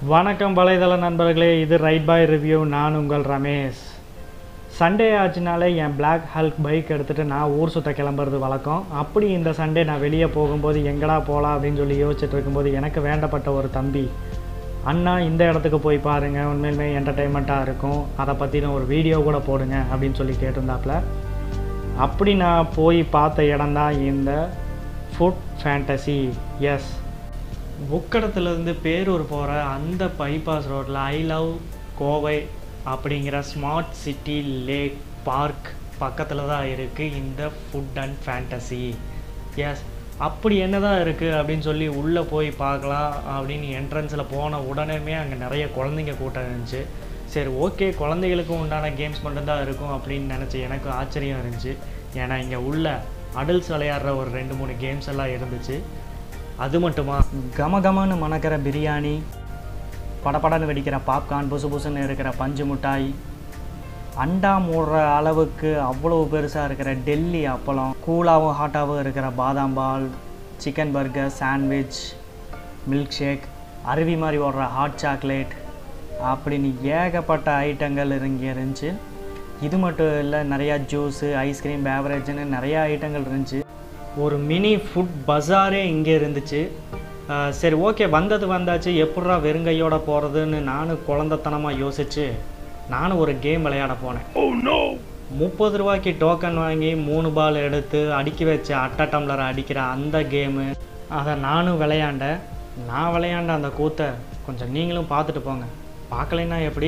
வணக்கம் வலைதள நண்பர்களே இது ரைட் பாய் ரிவ்யூ நான் உங்கள் ரமேஷ் சண்டே ஆச்சுனாலே என் Black Hulk பைக் எடுத்துகிட்டு நான் ஊர் சுத்த கிளம்புறது வழக்கம் அப்படி இந்த சண்டே நான் வெளியே போகும்போது எங்கடா போகலாம் அப்படின்னு சொல்லி யோசிச்சுட்டு இருக்கும்போது எனக்கு வேண்டப்பட்ட ஒரு தம்பி அண்ணா இந்த இடத்துக்கு போய் பாருங்கள் உண்மையிலுமே என்டர்டெயின்மெண்ட்டாக இருக்கும் அதை பற்றின ஒரு வீடியோ கூட போடுங்க அப்படின்னு சொல்லி கேட்டிருந்தாப்புல அப்படி நான் போய் பார்த்த இடம்தான் இந்த ஃபுட் ஃபேண்டசி எஸ் புக்கடத்துலேருந்து பேரூர் போகிற அந்த பைபாஸ் ரோட்டில் ஐ லவ் கோவை அப்படிங்கிற ஸ்மார்ட் சிட்டி லேக் பார்க் பக்கத்தில் தான் இருக்குது இந்த ஃபுட் அண்ட் ஃபேண்டசி எஸ் அப்படி என்னதான் இருக்குது அப்படின்னு சொல்லி உள்ளே போய் பார்க்கலாம் அப்படின்னு என்ட்ரன்ஸில் போன உடனேமே அங்கே நிறைய குழந்தைங்க கூட்டம் இருந்துச்சு சரி ஓகே குழந்தைகளுக்கும் உண்டான கேம்ஸ் மட்டும்தான் இருக்கும் அப்படின்னு நினச்சி எனக்கு ஆச்சரியம் இருந்துச்சு ஏன்னா இங்கே உள்ள அடல்ட்ஸ் விளையாடுற ஒரு ரெண்டு மூணு கேம்ஸ் எல்லாம் இருந்துச்சு அது மட்டுமா கம கமன்னு மணக்கிற பிரியாணி படபடன்னு வெடிக்கிற பாப்கார்ன் புசு புசுன்னு இருக்கிற பஞ்சு மிட்டாய் அண்டா மூடுற அளவுக்கு அவ்வளோ பெருசாக இருக்கிற டெல்லி அப்பளம் கூலாகவும் ஹாட்டாகவும் இருக்கிற பாதாம் பால் chicken burger sandwich milk shake அருவி மாதிரி ஓடுற ஹாட் சாக்லேட் அப்படின்னு ஏகப்பட்ட ஐட்டங்கள் இங்கே இருந்துச்சு இது மட்டும் இல்லை நிறையா ஜூஸு ஐஸ்கிரீம் பேவரேஜ்னு நிறையா ஐட்டங்கள் இருந்துச்சு ஒரு மினி ஃபுட் பஜாரே இங்கே இருந்துச்சு ஆஹ் சரி ஓகே வந்தது வந்தாச்சு எப்பட்றா வெறுங்கையோட போகிறதுன்னு நானும் குழந்தத்தனமாக யோசிச்சு நானும் ஒரு கேம் விளையாட போனேன் முப்பது ரூபாய்க்கு டோக்கன் வாங்கி மூணு பால் எடுத்து அடுக்கி வச்ச அட்டை டம்ளரை அடிக்கிற அந்த கேமு அதை நானும் விளையாண்டேன் நான் விளையாண்ட அந்த கூத்தை கொஞ்சம் நீங்களும் பார்த்துட்டு போங்க பார்க்கலைன்னா எப்படி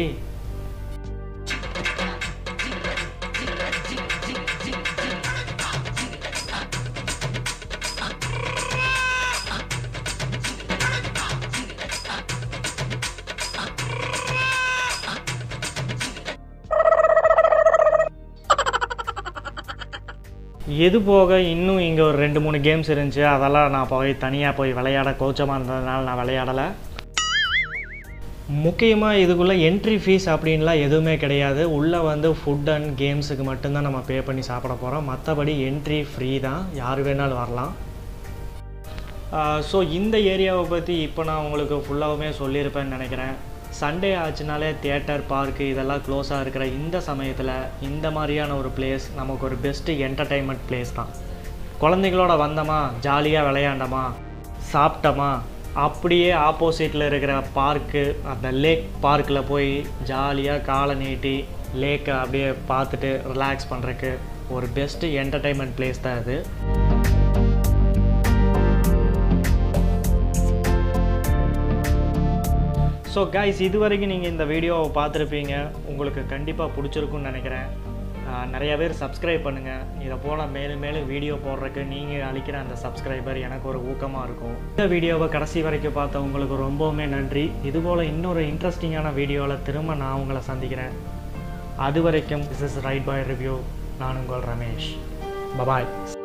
இது போக இன்னும் இங்கே ஒரு ரெண்டு மூணு கேம்ஸ் இருந்துச்சு அதெல்லாம் நான் போய் தனியாக போய் விளையாட கோச்சமாக இருந்ததுனால நான் விளையாடலை முக்கியமாக இதுக்குள்ளே என்ட்ரி ஃபீஸ் அப்படின்லாம் எதுவுமே கிடையாது உள்ளே வந்து ஃபுட் அண்ட் கேம்ஸுக்கு மட்டும்தான் நம்ம பே பண்ணி சாப்பிட போகிறோம் மற்றபடி என்ட்ரி ஃப்ரீ தான் யார் வேணாலும் வரலாம் ஸோ இந்த ஏரியாவை பற்றி இப்போ நான் உங்களுக்கு ஃபுல்லாகவுமே சொல்லியிருப்பேன்னு நினைக்கிறேன் சண்டே ஆச்சுனாலே தியேட்டர் பார்க்கு இதெல்லாம் க்ளோஸாக இருக்கிற இந்த சமயத்தில் இந்த மாதிரியான ஒரு பிளேஸ் நமக்கு ஒரு பெஸ்ட்டு என்டர்டைன்மெண்ட் பிளேஸ் தான் குழந்தைங்களோட வந்தோமா ஜாலியாக விளையாண்டோமா சாப்பிட்டோமா அப்படியே ஆப்போசிட்டில் இருக்கிற பார்க்கு அந்த லேக் பார்க்கில் போய் ஜாலியாக காலை நீட்டி லேக்கை அப்படியே பார்த்துட்டு ரிலாக்ஸ் பண்ணுறக்கு ஒரு பெஸ்ட்டு என்டர்டைன்மெண்ட் பிளேஸ் தான் இது ஸோ கைஸ் இது வரைக்கும் நீங்கள் இந்த வீடியோவை பார்த்துருப்பீங்க உங்களுக்கு கண்டிப்பாக பிடிச்சிருக்குன்னு நினைக்கிறேன் ஆஹ் நிறைய பேர் சப்ஸ்கிரைப் பண்ணுங்கள் இதை போல் மேலும் மேலும் வீடியோ போடுறதுக்கு நீங்கள் அளிக்கிற அந்த சப்ஸ்கிரைபர் எனக்கு ஒரு ஊக்கமாக இருக்கும் இந்த வீடியோவை கடைசி வரைக்கும் பார்த்த உங்களுக்கு ரொம்பவுமே நன்றி இதுபோல் இன்னொரு இன்ட்ரெஸ்டிங்கான வீடியோவில் திரும்ப நான் உங்களை சந்திக்கிறேன் அது வரைக்கும் this is right boy review நான் உங்கள் ரமேஷ் பபாய்